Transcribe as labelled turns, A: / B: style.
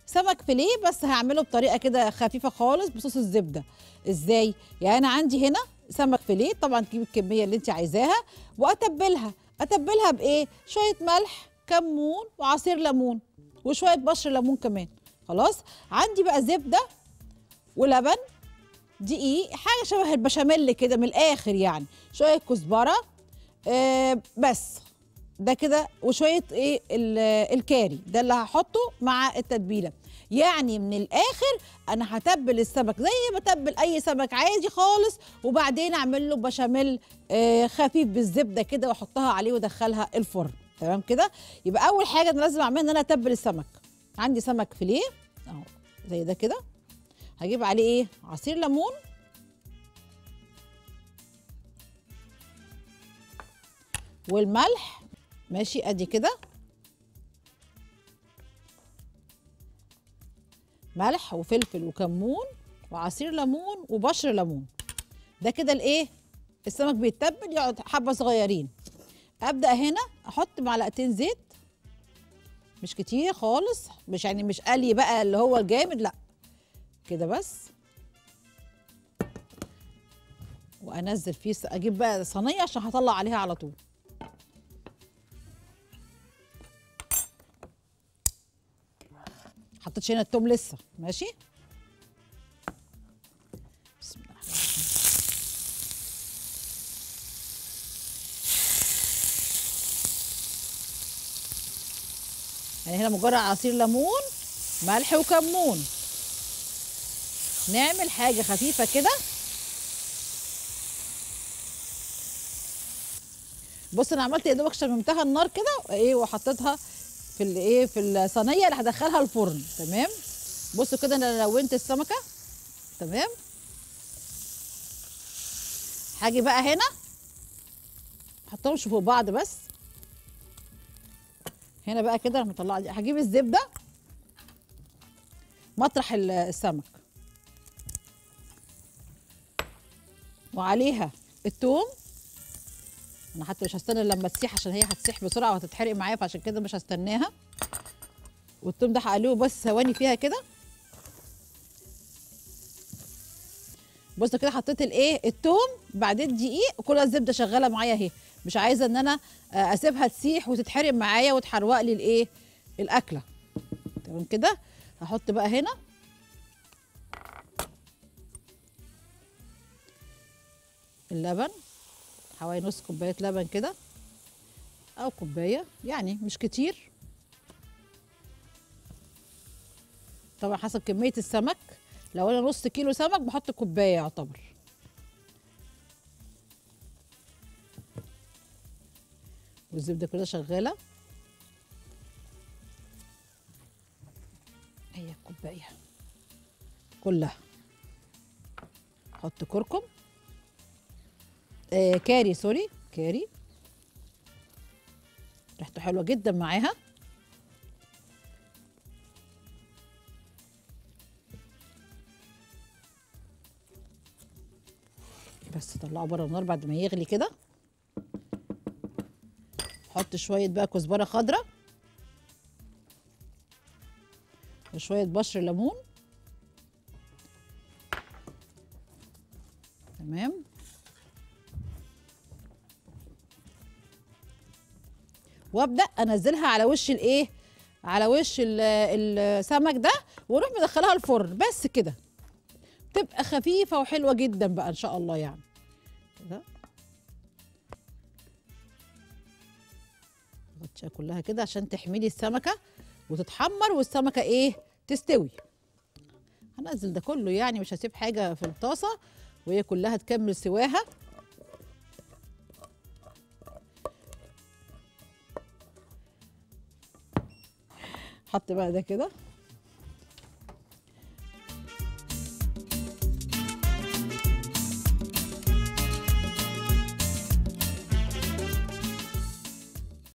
A: سمك فيليه بس هعمله بطريقه كده خفيفه خالص بصوص الزبده ازاي يعني انا عندي هنا سمك فيليه طبعا تجيبي الكميه اللي انت عايزاها واتبلها اتبلها بايه شويه ملح كمون وعصير ليمون وشويه بشر ليمون كمان خلاص عندي بقى زبده ولبن دقيق حاجه شبه البشاميل كده من الاخر يعني شويه كزبره آه بس ده كده وشويه ايه ال- الكاري ده اللي هحطه مع التتبيله يعني من الاخر انا هتبل السمك زي ما بتبل اي سمك عادي خالص وبعدين اعمل له بشاميل آه خفيف بالزبده كده واحطها عليه وادخلها الفرن تمام كده يبقى اول حاجه انا لازم اعملها ان انا اتبل السمك عندي سمك فيليه اهو زي ده كده هجيب عليه ايه عصير ليمون والملح ماشي ادي كده ملح وفلفل وكمون وعصير ليمون وبشر ليمون ده كده الايه السمك بيتبل يقعد حبه صغيرين ابدا هنا احط معلقتين زيت مش كتير خالص مش يعني مش قلي بقى اللي هو الجامد لا كده بس وانزل فيه اجيب بقى صينيه عشان هطلع عليها على طول حطيتش هنا التوم لسه ماشي بسم الله الرحمن الرحيم يعني هنا مجرد عصير ليمون ملح وكمون نعمل حاجه خفيفه كده بص انا عملت يا دوبك شممتها النار كده ايه وحطيتها في الايه في الصينيه اللي هدخلها الفرن تمام بصوا كده انا لونت السمكه تمام هاجي بقى هنا احطهمش فوق بعض بس هنا بقى كده انا مطلعه دي هجيب الزبده مطرح ال- السمك وعليها التوم انا حتى مش هستنى لما تسيح عشان هي هتسيح بسرعه وهتتحرق معايا فعشان كده مش هستناها والتوم ده هقلبه بس ثواني فيها كده بص كده حطيت الايه التوم بعدين دقيق وكل الزبده شغاله معايا اهي مش عايزه ان انا آه، اسيبها تسيح وتتحرق معايا وتحروق لي الايه الاكله تمام كده هحط بقى هنا اللبن حوالي نص كوبايه لبن كده او كوبايه يعني مش كتير طبعا حسب كميه السمك لو انا نص كيلو سمك بحط كوبايه يعتبر والزبده كلها شغاله هي الكوبايه كلها حط كركم آه كاري سوري كاري ريحته حلوه جدا معاها بس طلعه بره النار بعد ما يغلي كده حط شويه بقى كزبره خضراء وشويه بشر ليمون تمام وابدا انزلها على وش الايه على وش ال- السمك ده واروح مدخلها الفرن بس كده تبقى خفيفه وحلوه جدا بقى ان شاء الله يعني كده غطيها كلها كده عشان تحملي السمكه وتتحمر والسمكه ايه تستوي هنزل ده كله يعني مش هسيب حاجه في الطاسه وهي كلها تكمل سواها حط بقى ده كده